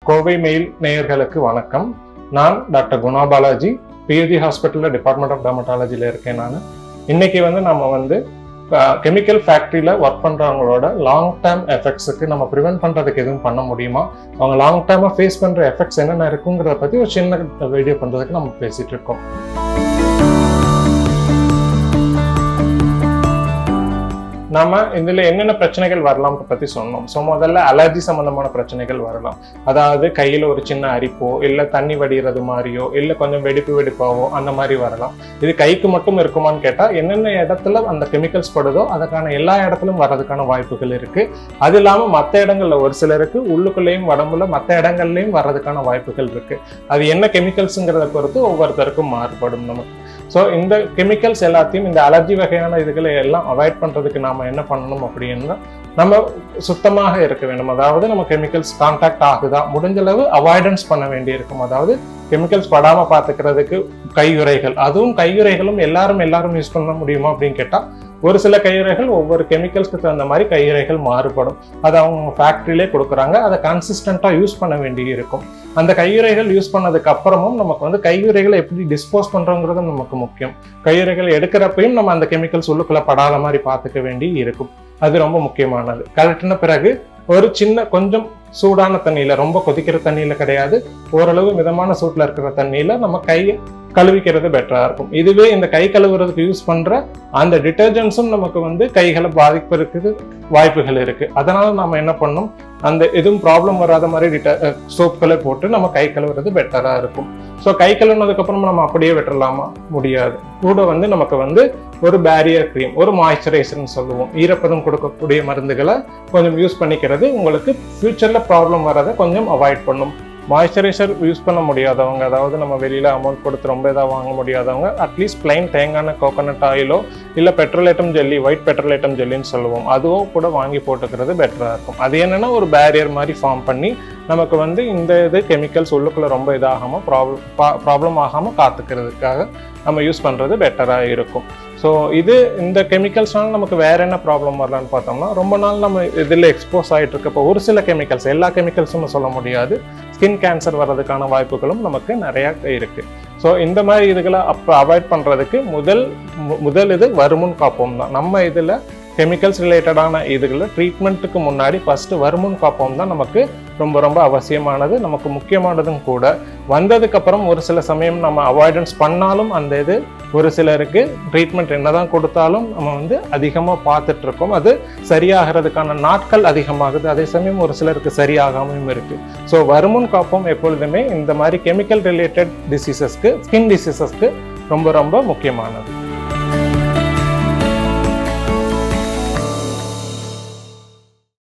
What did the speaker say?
Kovai mail நேயர்களுக்கு வணக்கம் நான் டாக்டர் குணா பாலாஜி பியூஜி ஹாஸ்பிட்டலில் டிபார்ட்மெண்ட் ஆஃப் டெர்மட்டாலஜியில் இருக்கேன் நான் இன்னைக்கு வந்து நம்ம வந்து கெமிக்கல் ஃபேக்ட்ரியில் ஒர்க் பண்ணுறவங்களோட லாங் டேர்ம் எஃபெக்ட்ஸுக்கு நம்ம ப்ரிவென்ட் பண்ணுறதுக்கு எதுவும் பண்ண முடியுமா அவங்க லாங் டேர்மாக ஃபேஸ் பண்ணுற எஃபெக்ட்ஸ் என்னென்ன இருக்குங்கிறத பற்றி ஒரு சின்ன வீடியோ பண்ணுறதுக்கு நம்ம பேசிகிட்டு இருக்கோம் நாம இதுல என்னென்ன பிரச்சனைகள் வரலாம்னு பத்தி சொன்னோம் ஸோ முதல்ல அலர்ஜி சம்பந்தமான பிரச்சனைகள் வரலாம் அதாவது கையில ஒரு சின்ன அரிப்போ இல்ல தண்ணி வடிகிறது மாதிரியோ இல்ல கொஞ்சம் வெடிப்பு வெடிப்பாவோ அந்த மாதிரி வரலாம் இது கைக்கு மட்டும் இருக்குமான்னு கேட்டா என்னென்ன இடத்துல அந்த கெமிக்கல்ஸ் படுதோ அதுக்கான எல்லா இடத்துலயும் வர்றதுக்கான வாய்ப்புகள் இருக்கு அது இல்லாம மற்ற இடங்கள்ல ஒரு சிலருக்கு உள்ளுக்குள்ளேயும் உடம்புல மற்ற இடங்கள்லயும் வர்றதுக்கான வாய்ப்புகள் இருக்கு அது என்ன கெமிக்கல்ஸுங்கிறத பொறுத்து ஒவ்வொருத்தருக்கும் மாறுபடும் நமக்கு ஸோ இந்த கெமிக்கல்ஸ் எல்லாத்தையும் இந்த அலர்ஜி வகையான இதுகளை எல்லாம் அவாய்ட் பண்ணுறதுக்கு நாம் என்ன பண்ணணும் அப்படின்னா நம்ம சுத்தமாக இருக்க வேண்டும் அதாவது நம்ம கெமிக்கல்ஸ் கான்டாக்ட் ஆகுதா முடிஞ்ச அளவு அவாய்டன்ஸ் பண்ண வேண்டியிருக்கும் அதாவது கெமிக்கல்ஸ் படாமல் பார்த்துக்கிறதுக்கு கையுறைகள் அதுவும் கையுறைகளும் எல்லாரும் எல்லாரும் யூஸ் பண்ண முடியுமா அப்படின்னு கேட்டால் ஒரு சில கையுறைகள் ஒவ்வொரு கெமிக்கல்ஸ்க்கு தகுந்த மாதிரி கையுறைகள் மாறுபடும் அது அவங்க ஃபேக்ட்ரியிலே கொடுக்குறாங்க அதை கன்சிஸ்டண்ட்டாக யூஸ் பண்ண வேண்டி இருக்கும் அந்த கையுறைகள் யூஸ் பண்ணதுக்கு அப்புறமும் நமக்கு வந்து கையுறைகளை எப்படி டிஸ்போஸ் பண்ணுறோங்கிறது நமக்கு முக்கியம் கையுறைகள் எடுக்கிறப்பையும் நம்ம அந்த கெமிக்கல்ஸ் உள்ளுக்குள்ள படாத மாதிரி பார்த்துக்க வேண்டி இருக்கும் அது ரொம்ப முக்கியமானது கலட்டின பிறகு ஒரு சின்ன கொஞ்சம் சூடான தண்ணியில ரொம்ப கொதிக்கிற தண்ணியில கிடையாது ஓரளவு மிதமான சூட்டில் இருக்கிற தண்ணியில நம்ம கையை கழுவிக்கிறது பெட்டரா இருக்கும் இதுவே இந்த கை கழுவுறதுக்கு யூஸ் பண்ற அந்த டிட்டர்ஜென்ட்ஸும் நமக்கு வந்து கைகளை பாதிப்பதற்கு வாய்ப்புகள் இருக்கு அதனால நம்ம என்ன பண்ணணும் அந்த எதுவும் ப்ராப்ளம் வராத மாதிரி டிட்ட சோப்புகளை போட்டு நம்ம கை கழுவுறது பெட்டரா இருக்கும் ஸோ கை கழுவுனதுக்கு அப்புறம் நம்ம அப்படியே விட்டுறலாமா முடியாது கூட வந்து நமக்கு வந்து ஒரு பேரியர் க்ரீம் ஒரு மாய்ஸ்சரைசர்னு சொல்லுவோம் ஈரப்பதம் கொடுக்கக்கூடிய மருந்துகளை கொஞ்சம் யூஸ் பண்ணிக்கிறது உங்களுக்கு ஃபியூச்சர்ல ப்ராப்ளம் வராத கொஞ்சம் அவாய்ட் பண்ணும் மாய்ஸ்சரைசர் யூஸ் பண்ண முடியாதவங்க அதாவது நம்ம வெளியில் அமௌண்ட் கொடுத்து ரொம்ப இதாக வாங்க முடியாதவங்க அட்லீஸ்ட் பிளைன் தேங்கான கோகோனட் ஆயிலோ இல்லை பெட்ரோலேட்டம் ஜெல்லி ஒயிட் பெட்ரோலேட்டம் ஜெல்லின்னு சொல்லுவோம் அதுவும் கூட வாங்கி போட்டுக்கிறது பெட்டராக இருக்கும் அது என்னென்னா ஒரு பேரியர் மாதிரி ஃபார்ம் பண்ணி நமக்கு வந்து இந்த இது கெமிக்கல்ஸ் உள்ளுக்குள்ளே ரொம்ப இதாகாமல் ப்ராப்ளம் ப்ராப்ளம் ஆகாமல் காத்துக்கிறதுக்காக நம்ம யூஸ் பண்ணுறது பெட்டராக இருக்கும் ஸோ இது இந்த கெமிக்கல்ஸ்னால நமக்கு வேற என்ன ப்ராப்ளம் வரலான்னு பார்த்தோம்னா ரொம்ப நாள் நம்ம இதில் எக்ஸ்போஸ் ஆகிட்டு இருக்கப்போ ஒரு சில கெமிக்கல்ஸ் எல்லா கெமிக்கல்ஸும் சொல்ல முடியாது ஸ்கின் கேன்சர் வர்றதுக்கான வாய்ப்புகளும் நமக்கு நிறையா இருக்கு ஸோ இந்த மாதிரி இதுகளை அப்போ அவாய்ட் பண்ணுறதுக்கு முதல் முதல் இது வருமுன் காப்போம் தான் நம்ம இதில் கெமிக்கல்ஸ் ரிலேட்டடான இதுகளை ட்ரீட்மெண்ட்டுக்கு முன்னாடி ஃபஸ்ட்டு வருமுன் காப்போம் தான் நமக்கு ரொம்ப ரொம்ப அவசியமானது நமக்கு முக்கியமானதும் கூட வந்ததுக்கப்புறம் ஒரு சில சமயம் நம்ம அவாய்டன்ஸ் பண்ணாலும் அந்த இது ஒரு சிலருக்கு ட்ரீட்மெண்ட் என்னதான் கொடுத்தாலும் நம்ம வந்து அதிகமாக பார்த்துட்டு இருக்கோம் அது சரியாகிறதுக்கான நாட்கள் அதிகமாகுது அதே சமயம் ஒரு சிலருக்கு சரியாகாமையும் இருக்கு ஸோ வருமுன் காப்போம் எப்பொழுதுமே இந்த மாதிரி கெமிக்கல் ரிலேட்டட் டிசீசஸ்க்கு ஸ்கின் டிசீசஸ்க்கு ரொம்ப ரொம்ப முக்கியமானது